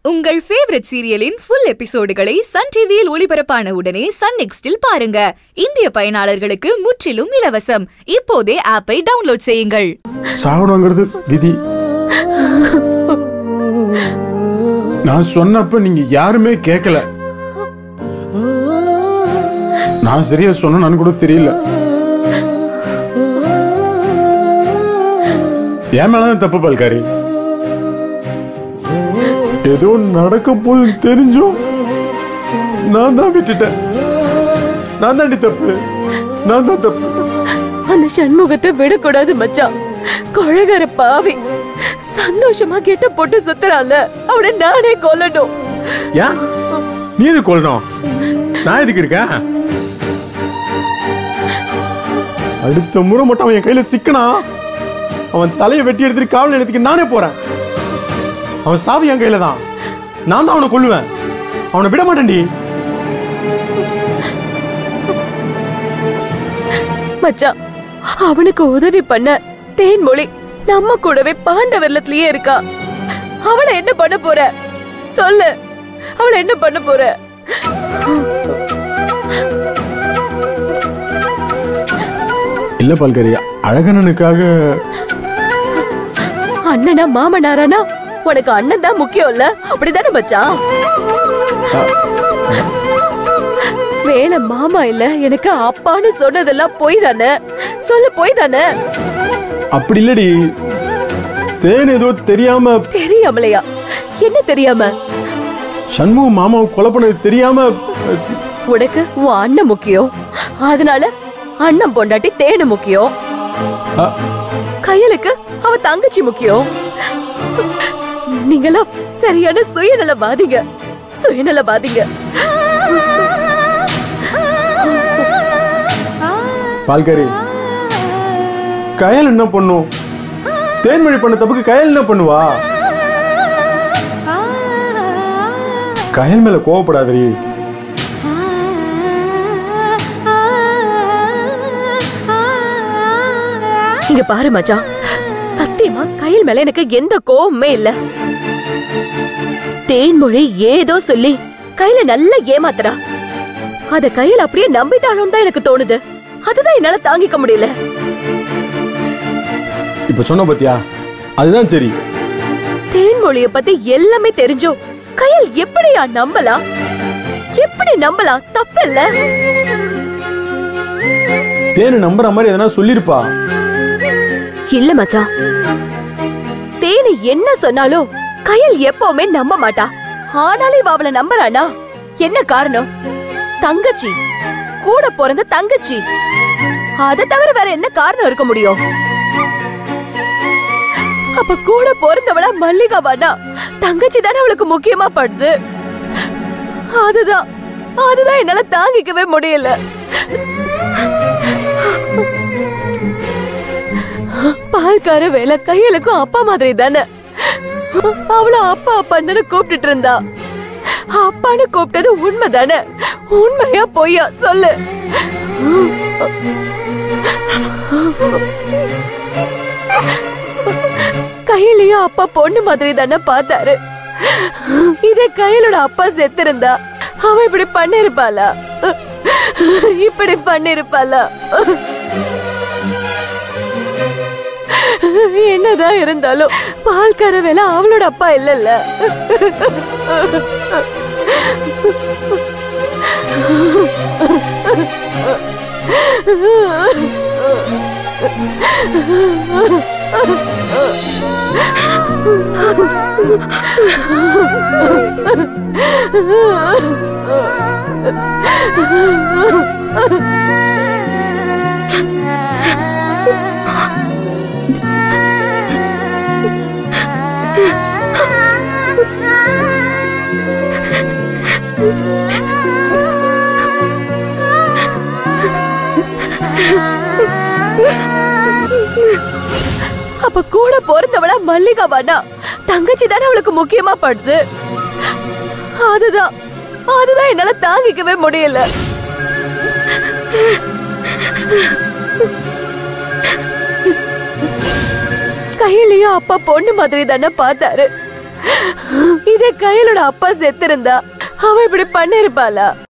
உங்கள் ஃபேவரட் சீரியலின் ஃபுல் எபிசோடுகளை சன் டிவியில் ஒளிபரப்பான உடனே சன் நெக்ஸ்டில் பாருங்க இந்திய பயனாளர்களுக்கு முற்றிலும் இலவசம் இப்போதே ஆப்பை டவுன்லோட் செய்யுங்கள் சாகணுங்கிறது விதி நான் சொன்னப்ப நீங்க யாருமே கேட்கல நான் சரியா சொன்னு கூட தெரியல என் மேலதான் தப்பு பல்காரி ஏதோ நடக்க போகுது தெரிஞ்சும் நான் தான் விட்டுட்டேன் நான் தாண்டி தப்பு நான் தான் தப்பு அந்த சண்முகத்தை விடக்கூடாது மச்சான் கொழகார பாவி சந்தோஷமா கெட்ட போட்டு சுத்துறான்ல அவனை நானே கொல்லணும் ஏன் நீ எது கொல்லணும் நான் எதுக்கு இருக்கேன் அடுத்த முறை மட்டும் அவன் என் கையில சிக்கனா அவன் தலையை வெட்டி எடுத்துட்டு காவல் நிலையத்துக்கு நானே போறேன் அவன் சாவி என் கையில தான் நான் தான் அவனை கொல்லுவேன் அவனை விட மாட்டேன்டி மச்சான் அவனுக்கு உதவி பண்ண தேன்மொழி நம்ம கூடவே பாண்டவர்லத்திலேயே இருக்கா அவளை என்ன பண்ண போற சொல்லு அவளை என்ன பண்ண போற இல்ல பல்கரி அழகனனுக்காக அண்ணனா மாமனாரானா உனக்கு அண்ணன் தான் முக்கியம் இல்ல அப்படிதானே மச்சான் வேலை மாமா இல்ல எனக்கு அப்பான்னு சொன்னதெல்லாம் பொய் தானே சொல்லு பொய் தானே அப்படி இல்லடி தேன் ஏதோ தெரியாம தெரியாமலையா என்ன தெரியாம சண்முக மாமாவை கொலை பண்ணது தெரியாம உனக்கு உன் அண்ணன் முக்கியம் அதனால அண்ணன் பொண்டாட்டி தேனு முக்கியம் அ, கையலுக்கு அவ தங்கச்சி முக்கியம் நீங்களாம் சரியான சுயநலவாதிங்க சுயநலவாதிங்க பால்காரி கயல் என்ன பண்ணும் தேன்மொழி பண்ண தப்புக்கு கயல் என்ன பண்ணுவா கயல் மேல கோவப்படாதடி இங்க பாரு மச்சான் சத்தியமா கையில் மேல எனக்கு எந்த கோவமே இல்ல தேன்மொழி ஏதோ சொல்லி கையில நல்லா ஏமாத்துறா அத கையில அப்படியே நம்பிட்டாலும் தான் எனக்கு தோணுது அதுதான் என்னால தாங்கிக்க முடியல இப்ப சொன்ன பத்தியா அதுதான் சரி தேன்மொழிய பத்தி எல்லாமே தெரிஞ்சும் கையில் எப்படியா நம்பலாம் எப்படி நம்பலாம் தப்பு இல்ல தேனு நம்புற மாதிரி எதனா சொல்லிருப்பா இல்ல மச்சான் தேனு என்ன சொன்னாலும் கையில் எப்பவுமே நம்ப மாட்டா ஆனாலும் இவ அவளை நம்புறானா என்ன காரணம் தங்கச்சி கூட பிறந்த தங்கச்சி அதை தவிர வேற என்ன காரணம் இருக்க முடியும் அப்ப கூட பிறந்தவளா மல்லிகாவானா தங்கச்சி தானே அவளுக்கு முக்கியமா படுது அதுதான் அதுதான் என்னால தாங்கிக்கவே முடியல பால்கார வேலை கையலுக்கும் அப்பா மாதிரி தானே அவள அப்பா அப்பான்னு கூப்பிட்டுட்டு இருந்தா அப்பான்னு கூப்பிட்டது உண்மைதானே உண்மையா பொய்யா சொல்லு கையிலயும் அப்பா பொண்ணு மாதிரி தானே பார்த்தாரு இதே கையிலோட அப்பா செத்திருந்தா அவ இப்படி பண்ணிருப்பாளா இப்படி பண்ணிருப்பாளா என்னதான் இருந்தாலும் பால்கார வேலை அவளோட அப்பா இல்லல்ல அப்ப கூட பிறந்தவளா மல்லிகாவானா தங்கச்சி தானே அவளுக்கு முக்கியமா படுது அதுதான் அதுதான் என்னால தாங்கிக்கவே முடியல கையிலயும் அப்பா பொண்ணு மாதிரி தானே பார்த்தாரு இதே கையலோட அப்பா செத்திருந்தா அவ இப்படி பண்ணிருப்பாளா